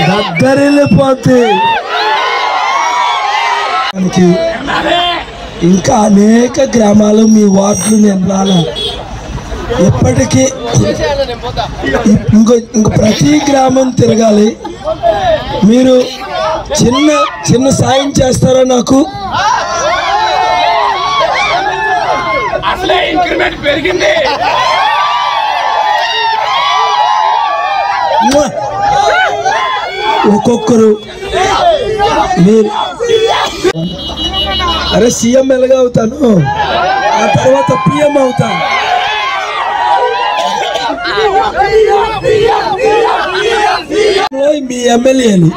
దద్దరిల్లిపోద్ది మనకి ఇంకా అనేక గ్రామాలు మీ వార్డులు నేను రాలా ఎప్పటికీ ఇంకో ఇంకో ప్రతి గ్రామం తిరగాలి మీరు చిన్న చిన్న సాయం చేస్తారా నాకు అసలే ఇంక్రిమెంట్ పెరిగింది మ్వా! ఒక్కొక్కరు మీరు అరే సీఎం ఎలాగా అవుతాను ఆ తర్వాత పిఎం అవుతాను మీ ఎమ్మెల్యేలు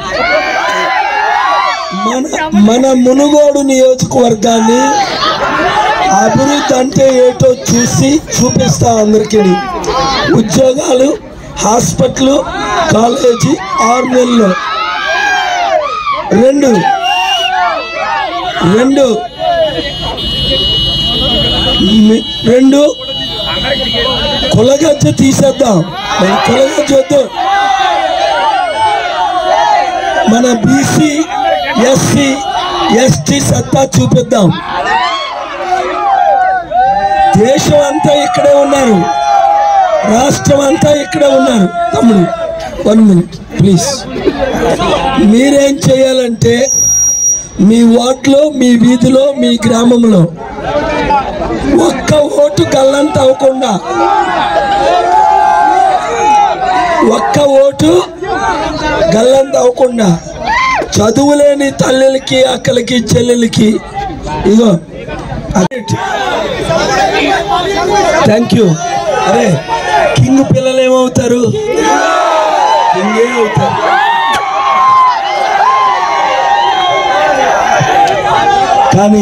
మన మన మునుగోడు నియోజకవర్గాన్ని అభివృద్ధి అంటే ఏటో చూసి చూపిస్తా అందరికీ ఉద్యోగాలు హాస్పిటల్ కాలేజీ ఆరు నెలలు రెండు రెండు మి- రెండు కులగజ్జ తీసేద్దాం మన కులగజ్జ వద్దు మన బీసీ ఎస్సీ ఎస్టీ సత్తా చూపిద్దాం దేశం అంతా ఇక్కడే ఉన్నారు రాష్ట్రం అంతా ఇక్కడే ఉన్నారు తమ్ముడు వన్ మినిట్ ప్లీజ్ మీరేం చేయాలంటే మీ వార్డులో మీ వీధిలో మీ గ్రామంలో ఒక్క ఓటు గల్లంత అవ్వకుండా ఒక్క ఓటు గల్లంత అవ్వకుండా చదువులేని తల్లులకి అక్కలకి చెల్లెలకి ఇగో థ్యాంక్ యూ అరే కింగ్ పిల్లలు ఏమవుతారు కింగే అవుతారు కానీ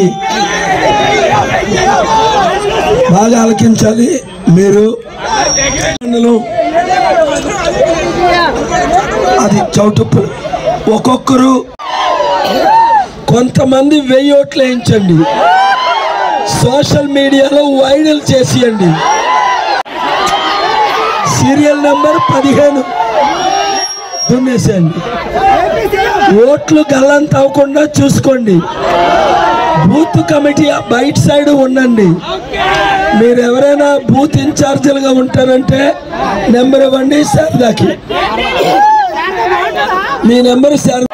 బాగా ఆలకించాలి మీరు మండలం అది చౌటుప్పు ఒక్కొక్కరు కొంతమంది వెయ్యి ఓట్లు వేయించండి సోషల్ మీడియాలో వైరల్ చేసియండి సీరియల్ నెంబర్ పదిహేను దున్నేసేయండి ఓట్లు గల్లంత అవ్వకుండా చూసుకోండి బూత్ కమిటీ బయట సైడ్ ఉండండి మీరు ఎవరైనా బూత్ ఇన్ఛార్జీలుగా ఉంటారంటే నెంబర్ ఇవ్వండి శారదాకి మీ నెంబర్ శారదా